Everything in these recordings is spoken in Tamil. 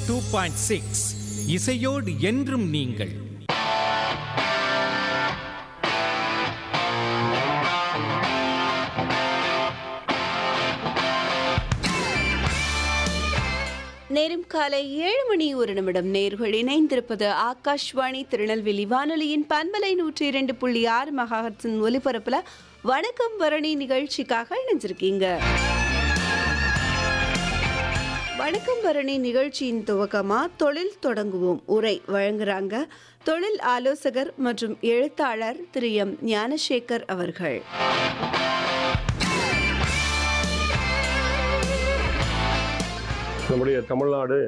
டூ பாயிண்ட் சிக்ஸ் இசையோடு என்றும் நீங்கள் நேரம் காலை ஏழு மணி ஒரு நிமிடம் நேர்கள் இணைந்திருப்பது ஆகாஷ்வாணி திருநெல்வேலி வானொலியின் பண்பலை நூற்றி இரண்டு புள்ளி ஆறு மகாஹர்ஸின் ஒலிபரப்புல வணக்கம் பரணி நிகழ்ச்சிக்காக இணைஞ்சிருக்கீங்க வணக்கம் பரணி நிகழ்ச்சியின் துவக்கமா தொழில் தொடங்குவோம் உரை வழங்குறாங்க தொழில் ஆலோசகர் மற்றும் எழுத்தாளர் திரு எம் ஞானசேகர் அவர்கள் நம்முடைய தமிழ்நாடு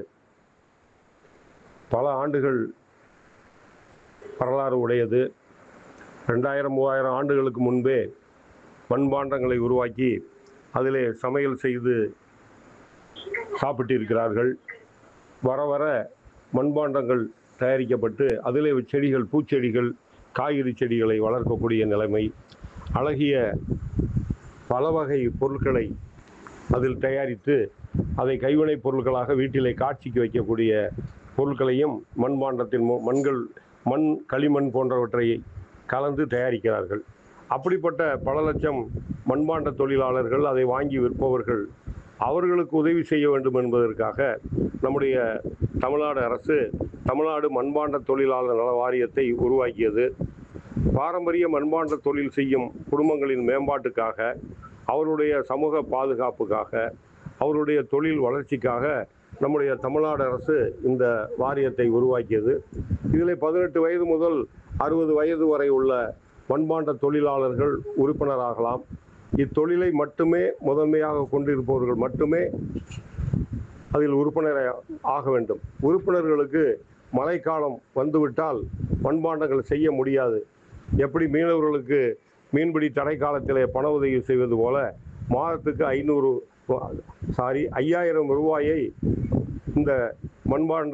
பல ஆண்டுகள் வரலாறு உடையது ரெண்டாயிரம் மூவாயிரம் ஆண்டுகளுக்கு முன்பே மண்பாண்டங்களை உருவாக்கி அதிலே சமையல் செய்து சாப்பிட்டிருக்கிறார்கள் வர வர மண்பாண்டங்கள் தயாரிக்கப்பட்டு அதிலே செடிகள் பூச்செடிகள் காய்கறி செடிகளை வளர்க்கக்கூடிய நிலைமை அழகிய பல வகை பொருட்களை அதில் தயாரித்து அதை கைவினைப் பொருட்களாக வீட்டிலே காட்சிக்கு வைக்கக்கூடிய பொருட்களையும் மண்பாண்டத்தின் மூ- மண்கள் மண் களிமண் போன்றவற்றை கலந்து தயாரிக்கிறார்கள் அப்படிப்பட்ட பல லட்சம் மண்பாண்ட தொழிலாளர்கள் அதை வாங்கி விற்பவர்கள் அவர்களுக்கு உதவி செய்ய வேண்டும் என்பதற்காக நம்முடைய தமிழ்நாடு அரசு தமிழ்நாடு மண்பாண்ட தொழிலாளர் நல வாரியத்தை உருவாக்கியது பாரம்பரிய மண்பாண்ட தொழில் செய்யும் குடும்பங்களின் மேம்பாட்டுக்காக அவருடைய சமூக பாதுகாப்புக்காக அவருடைய தொழில் வளர்ச்சிக்காக நம்முடைய தமிழ்நாடு அரசு இந்த வாரியத்தை உருவாக்கியது இதில் பதினெட்டு வயது முதல் அறுபது வயது வரை உள்ள மண்பாண்ட தொழிலாளர்கள் உறுப்பினராகலாம் இத்தொழிலை மட்டுமே முதன்மையாக கொண்டிருப்பவர்கள் மட்டுமே அதில் உறுப்பினர் ஆக வேண்டும் உறுப்பினர்களுக்கு மழைக்காலம் வந்துவிட்டால் மண்பாண்டங்கள் செய்ய முடியாது எப்படி மீனவர்களுக்கு மீன்பிடி தடை காலத்திலே பண உதவி செய்வது போல மாதத்துக்கு ஐநூறு சாரி ஐயாயிரம் ரூபாயை இந்த மண்பாண்ட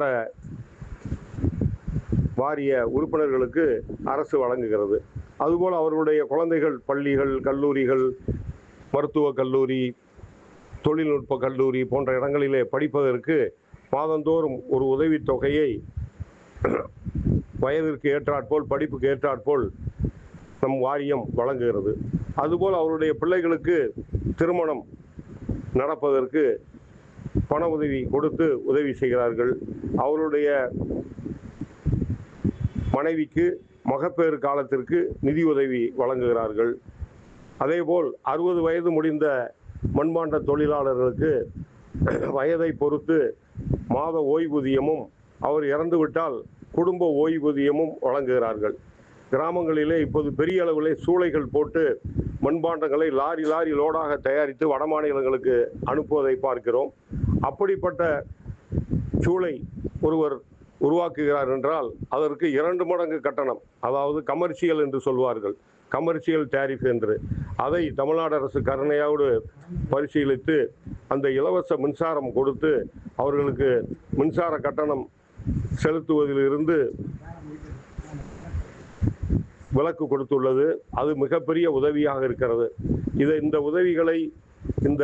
வாரிய உறுப்பினர்களுக்கு அரசு வழங்குகிறது அதுபோல் அவர்களுடைய குழந்தைகள் பள்ளிகள் கல்லூரிகள் மருத்துவக் கல்லூரி தொழில்நுட்ப கல்லூரி போன்ற இடங்களிலே படிப்பதற்கு மாதந்தோறும் ஒரு உதவித் தொகையை வயதிற்கு ஏற்றாற்போல் படிப்புக்கு ஏற்றாற்போல் நம் வாரியம் வழங்குகிறது அதுபோல் அவருடைய பிள்ளைகளுக்கு திருமணம் நடப்பதற்கு பண உதவி கொடுத்து உதவி செய்கிறார்கள் அவருடைய மனைவிக்கு மகப்பேறு காலத்திற்கு நிதி உதவி வழங்குகிறார்கள் அதேபோல் அறுபது வயது முடிந்த மண்பாண்ட தொழிலாளர்களுக்கு வயதை பொறுத்து மாத ஓய்வூதியமும் அவர் இறந்துவிட்டால் குடும்ப ஓய்வூதியமும் வழங்குகிறார்கள் கிராமங்களிலே இப்போது பெரிய அளவிலே சூளைகள் போட்டு மண்பாண்டங்களை லாரி லாரி லோடாக தயாரித்து வடமாநிலங்களுக்கு அனுப்புவதை பார்க்கிறோம் அப்படிப்பட்ட சூளை ஒருவர் உருவாக்குகிறார் என்றால் அதற்கு இரண்டு மடங்கு கட்டணம் அதாவது கமர்ஷியல் என்று சொல்வார்கள் கமர்ஷியல் டேரிஃப் என்று அதை தமிழ்நாடு அரசு கருணையோடு பரிசீலித்து அந்த இலவச மின்சாரம் கொடுத்து அவர்களுக்கு மின்சார கட்டணம் செலுத்துவதிலிருந்து விலக்கு கொடுத்துள்ளது அது மிகப்பெரிய உதவியாக இருக்கிறது இதை இந்த உதவிகளை இந்த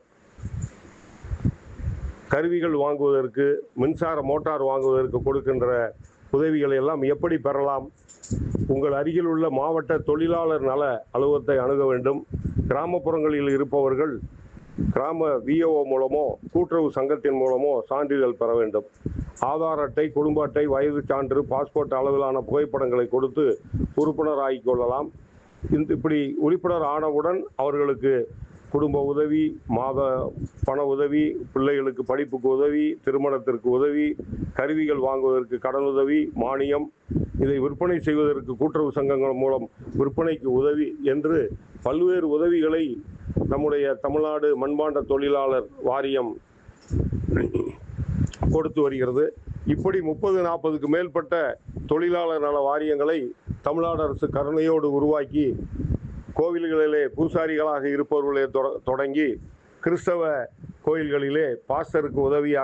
கருவிகள் வாங்குவதற்கு மின்சார மோட்டார் வாங்குவதற்கு கொடுக்கின்ற உதவிகளை எல்லாம் எப்படி பெறலாம் உங்கள் அருகில் உள்ள மாவட்ட தொழிலாளர் நல அலுவலகத்தை அணுக வேண்டும் கிராமப்புறங்களில் இருப்பவர்கள் கிராம விஓஓ மூலமோ கூட்டுறவு சங்கத்தின் மூலமோ சான்றிதழ் பெற வேண்டும் ஆதார் அட்டை குடும்ப அட்டை வயது சான்று பாஸ்போர்ட் அளவிலான புகைப்படங்களை கொடுத்து உறுப்பினர் ஆகிக் கொள்ளலாம் இந்த இப்படி உறுப்பினர் ஆனவுடன் அவர்களுக்கு குடும்ப உதவி மாத பண உதவி பிள்ளைகளுக்கு படிப்புக்கு உதவி திருமணத்திற்கு உதவி கருவிகள் வாங்குவதற்கு கடனுதவி மானியம் இதை விற்பனை செய்வதற்கு கூட்டுறவு சங்கங்கள் மூலம் விற்பனைக்கு உதவி என்று பல்வேறு உதவிகளை நம்முடைய தமிழ்நாடு மண்பாண்ட தொழிலாளர் வாரியம் கொடுத்து வருகிறது இப்படி முப்பது நாற்பதுக்கு மேற்பட்ட தொழிலாளர் நல வாரியங்களை தமிழ்நாடு அரசு கருணையோடு உருவாக்கி கோவில்களிலே பூசாரிகளாக இருப்பவர்களே தொட- தொடங்கி கிறிஸ்தவ கோயில்களிலே பாஸ்டருக்கு உதவியாக